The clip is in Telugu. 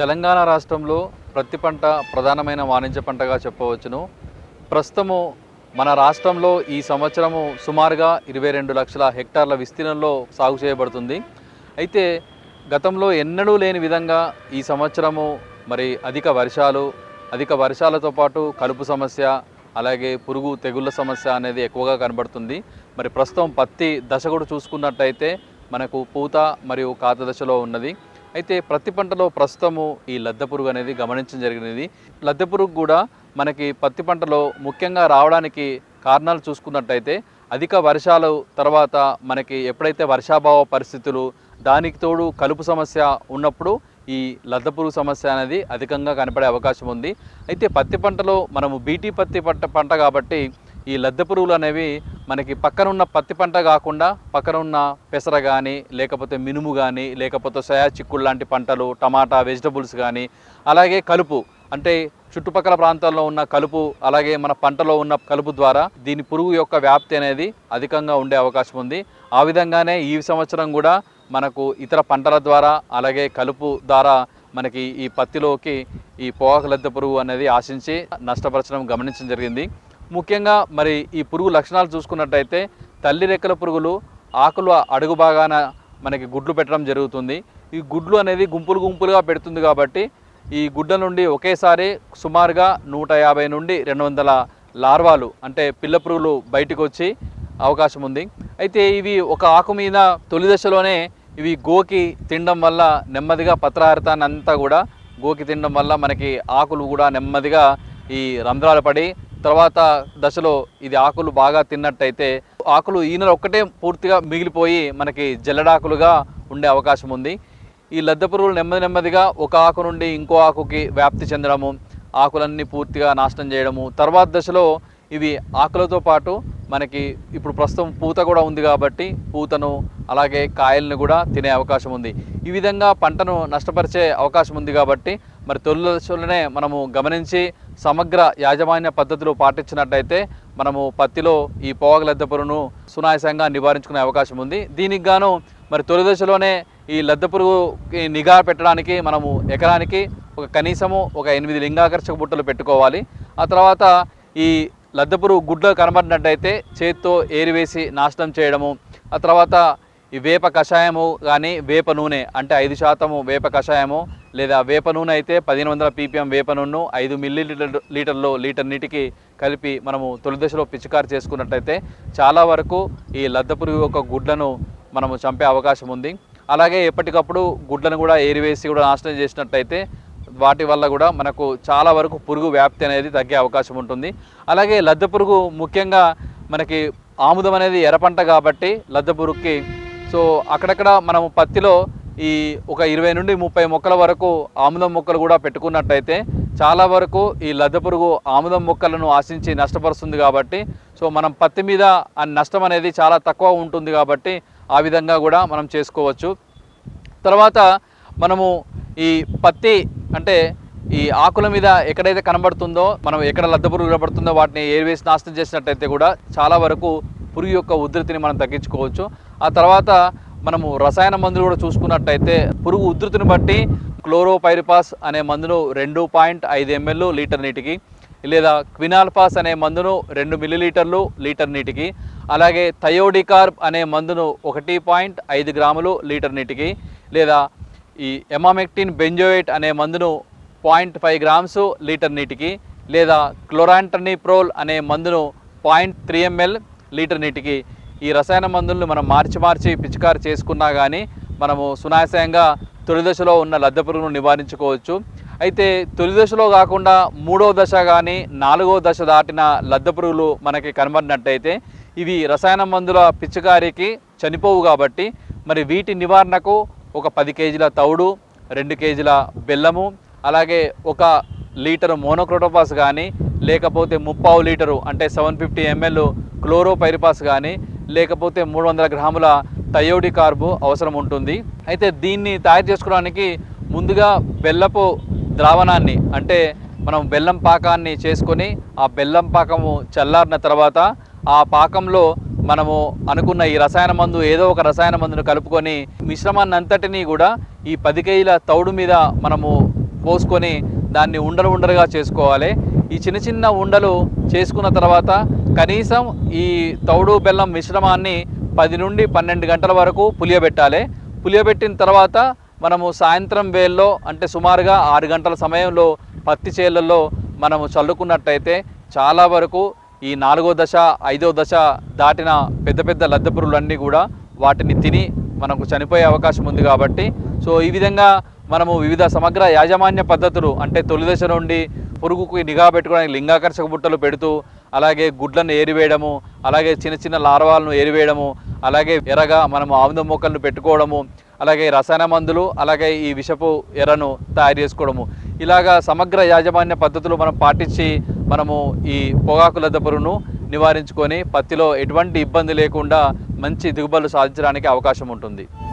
తెలంగాణ రాష్ట్రంలో ప్రతి పంట ప్రధానమైన వాణిజ్య పంటగా చెప్పవచ్చును ప్రస్తుతము మన రాష్ట్రంలో ఈ సంవత్సరము సుమారుగా ఇరవై రెండు లక్షల హెక్టార్ల విస్తీర్ణంలో సాగు చేయబడుతుంది అయితే గతంలో ఎన్నడూ లేని విధంగా ఈ సంవత్సరము మరి అధిక వర్షాలు అధిక వర్షాలతో పాటు కలుపు సమస్య అలాగే పురుగు తెగుళ్ళ సమస్య అనేది ఎక్కువగా కనబడుతుంది మరి ప్రస్తుతం పత్తి దశ కూడా చూసుకున్నట్టయితే మనకు పూత మరియు కాత దశలో ఉన్నది అయితే ప్రతి పంటలో ప్రస్తుతము ఈ లద్దె పురుగు అనేది గమనించడం జరిగినది లద్దె పురుగు కూడా మనకి పత్తి పంటలో ముఖ్యంగా రావడానికి కారణాలు చూసుకున్నట్టయితే అధిక వర్షాలు తర్వాత మనకి ఎప్పుడైతే వర్షాభావ పరిస్థితులు దానికి తోడు కలుపు సమస్య ఉన్నప్పుడు ఈ లద్దె పురుగు సమస్య అనేది అధికంగా కనపడే అవకాశం ఉంది అయితే పత్తి పంటలో మనము బీటీ పత్తి పంట పంట కాబట్టి ఈ లద్దె పురుగులు అనేవి మనకి పక్కన ఉన్న పత్తి పంట కాకుండా పక్కన ఉన్న పెసర కానీ లేకపోతే మినుము కానీ లేకపోతే సయా చిక్కుడు లాంటి పంటలు టమాటా వెజిటబుల్స్ కానీ అలాగే కలుపు అంటే చుట్టుపక్కల ప్రాంతాల్లో ఉన్న కలుపు అలాగే మన పంటలో ఉన్న కలుపు ద్వారా దీని పురుగు యొక్క వ్యాప్తి అనేది అధికంగా ఉండే అవకాశం ఉంది ఆ విధంగానే ఈ సంవత్సరం కూడా మనకు ఇతర పంటల ద్వారా అలాగే కలుపు ద్వారా మనకి ఈ పత్తిలోకి ఈ పోగాకు లద్దె పురుగు అనేది ఆశించి నష్టపరచడం గమనించడం జరిగింది ముఖ్యంగా మరి ఈ పురుగు లక్షణాలు చూసుకున్నట్టయితే తల్లి రెక్కల పురుగులు ఆకులు అడుగు భాగాన మనకి గుడ్లు పెట్టడం జరుగుతుంది ఈ గుడ్లు అనేది గుంపులు గుంపులుగా పెడుతుంది కాబట్టి ఈ గుడ్ల నుండి ఒకేసారి సుమారుగా నూట యాభై నుండి రెండు వందల లార్వాలు అంటే పిల్ల పురుగులు బయటకు వచ్చి అవకాశం ఉంది అయితే ఇవి ఒక ఆకు మీద తొలి దశలోనే ఇవి గోకి తినడం వల్ల నెమ్మదిగా పత్రహారితాన్ని అంతా కూడా గోకి తినడం వల్ల మనకి ఆకులు కూడా నెమ్మదిగా ఈ రంధ్రాలు పడి తర్వాత దశలో ఇది ఆకులు బాగా తిన్నట్టయితే ఆకులు ఈనెల ఒక్కటే పూర్తిగా మిగిలిపోయి మనకి జల్లడాకులుగా ఉండే అవకాశం ఉంది ఈ లద్దె పురుగులు నెమ్మది నెమ్మదిగా ఒక ఆకు నుండి ఇంకో ఆకుకి వ్యాప్తి చెందడము ఆకులన్నీ పూర్తిగా నాశనం చేయడము తర్వాత దశలో ఇవి ఆకులతో పాటు మనకి ఇప్పుడు ప్రస్తుతం పూత కూడా ఉంది కాబట్టి పూతను అలాగే కాయలను కూడా తినే అవకాశం ఉంది ఈ విధంగా పంటను నష్టపరిచే అవకాశం ఉంది కాబట్టి మరి తొలి దశలోనే మనము గమనించి సమగ్ర యాజమాన్య పద్ధతులు పాటించినట్టయితే మనము పత్తిలో ఈ పోగ లద్దె పురుగును సునాయాసంగా నివారించుకునే అవకాశం ఉంది దీనికి గాను మరి తొలి దశలోనే ఈ లద్దె పురుగుకి నిఘా పెట్టడానికి మనము ఎకరానికి ఒక కనీసము ఒక ఎనిమిది లింగాకర్షక బుట్టలు పెట్టుకోవాలి ఆ తర్వాత ఈ లద్దె పురుగు గుడ్లు కనబడినట్టయితే చేత్తో ఏరివేసి నాశనం చేయడము ఆ తర్వాత ఈ వేప కషాయము కానీ వేప నూనె అంటే ఐదు శాతము వేప కషాయము లేదా వేప నూనె అయితే పదిహేను వందల పీపీఎం వేప నూనె ఐదు మిల్లీ లీటర్ లీటర్లో లీటర్ నీటికి కలిపి మనము తొలి దశలో పిచికారి చేసుకున్నట్టయితే చాలా వరకు ఈ లద్దె పురుగు యొక్క గుడ్లను మనము చంపే అవకాశం ఉంది అలాగే ఎప్పటికప్పుడు గుడ్లను కూడా ఏరివేసి కూడా నాశనం చేసినట్టయితే వాటి వల్ల కూడా మనకు చాలా వరకు పురుగు వ్యాప్తి అనేది తగ్గే అవకాశం ఉంటుంది అలాగే లద్దె పురుగు ముఖ్యంగా మనకి ఆముదం అనేది ఎర్రపంట కాబట్టి లద్దె పురుగుకి సో అక్కడక్కడ మనము పత్తిలో ఈ ఒక ఇరవై నుండి ముప్పై మొక్కల వరకు ఆముదం మొక్కలు కూడా పెట్టుకున్నట్టయితే చాలా వరకు ఈ లద్దె పురుగు ఆముదం మొక్కలను ఆశించి నష్టపరుస్తుంది కాబట్టి సో మనం పత్తి మీద ఆ నష్టం అనేది చాలా తక్కువ ఉంటుంది కాబట్టి ఆ విధంగా కూడా మనం చేసుకోవచ్చు తర్వాత మనము ఈ పత్తి అంటే ఈ ఆకుల మీద ఎక్కడైతే కనబడుతుందో మనం ఎక్కడ లద్దె పురుగు కనబడుతుందో వాటిని ఏరివేసి నాశనం చేసినట్టయితే కూడా చాలా వరకు పురుగు యొక్క ఉధృతిని మనం తగ్గించుకోవచ్చు ఆ తర్వాత మనము రసాయన మందులు కూడా చూసుకున్నట్టయితే పురుగు ఉధృతిని బట్టి క్లోరోపైరిపాస్ అనే మందును రెండు పాయింట్ ఐదు ఎంఎల్ లీటర్ నీటికి లేదా క్వినాల్పాస్ అనే మందును రెండు మిల్లీలీటర్లు లీటర్ నీటికి అలాగే థయోడికార్బ్ అనే మందును ఒకటి పాయింట్ ఐదు గ్రాములు లీటర్ నీటికి లేదా ఈ ఎమామెక్టిన్ బెంజోయేట్ అనే మందును పాయింట్ ఫైవ్ గ్రామ్స్ లీటర్ నీటికి లేదా క్లోరాంటనిప్రోల్ అనే మందును పాయింట్ త్రీ ఎంఎల్ లీటర్ నీటికి ఈ రసాయన మందులను మనం మార్చి మార్చి పిచికారి చేసుకున్నా కానీ మనము సునాయాసంగా తొలి దశలో ఉన్న లద్దె పురుగును నివారించుకోవచ్చు అయితే తొలి దశలో కాకుండా మూడో దశ కానీ నాలుగో దశ దాటిన లద్దె పురుగులు మనకి కనబడినట్టయితే ఇవి రసాయన మందుల పిచికారికి చనిపోవు కాబట్టి మరి వీటి నివారణకు ఒక పది కేజీల తౌడు రెండు కేజీల బెల్లము అలాగే ఒక లీటరు మోనోక్రోటోపాస్ కానీ లేకపోతే ముప్పావు లీటరు అంటే సెవెన్ ఫిఫ్టీ ఎంఎల్ క్లోరోపైరిపాస్ కానీ లేకపోతే మూడు వందల గ్రాముల థయోడి కార్బు అవసరం ఉంటుంది అయితే దీన్ని తయారు చేసుకోవడానికి ముందుగా బెల్లపు ద్రావణాన్ని అంటే మనం బెల్లం పాకాన్ని చేసుకొని ఆ బెల్లం పాకము చల్లారిన తర్వాత ఆ పాకంలో మనము అనుకున్న ఈ రసాయన మందు ఏదో ఒక రసాయన మందును కలుపుకొని మిశ్రమాన్ని అంతటినీ కూడా ఈ పది కేజీల తౌడు మీద మనము పోసుకొని దాన్ని ఉండలు ఉండలుగా చేసుకోవాలి ఈ చిన్న చిన్న ఉండలు చేసుకున్న తర్వాత కనీసం ఈ తౌడు బెల్లం మిశ్రమాన్ని పది నుండి పన్నెండు గంటల వరకు పులియబెట్టాలి పులియబెట్టిన తర్వాత మనము సాయంత్రం వేళల్లో అంటే సుమారుగా ఆరు గంటల సమయంలో పత్తి చేలల్లో మనము చల్లుకున్నట్టయితే చాలా వరకు ఈ నాలుగో దశ ఐదో దశ దాటిన పెద్ద పెద్ద లద్దె పురుగులన్నీ కూడా వాటిని తిని మనకు చనిపోయే అవకాశం ఉంది కాబట్టి సో ఈ విధంగా మనము వివిధ సమగ్ర యాజమాన్య పద్ధతులు అంటే తొలి దశ నుండి పురుగుకు నిఘా పెట్టుకోవడానికి లింగాకర్షక బుట్టలు పెడుతూ అలాగే గుడ్లను ఏరివేయడము అలాగే చిన్న చిన్న లార్వాలను ఏరివేయడము అలాగే ఎరగా మనము ఆముద మొక్కలను పెట్టుకోవడము అలాగే రసాయన మందులు అలాగే ఈ విషపు ఎరను తయారు చేసుకోవడము ఇలాగా సమగ్ర యాజమాన్య పద్ధతులు మనం పాటించి మనము ఈ పొగాకు లద్దె పురుగును నివారించుకొని పత్తిలో ఎటువంటి ఇబ్బంది లేకుండా మంచి దిగుబడులు సాధించడానికి అవకాశం ఉంటుంది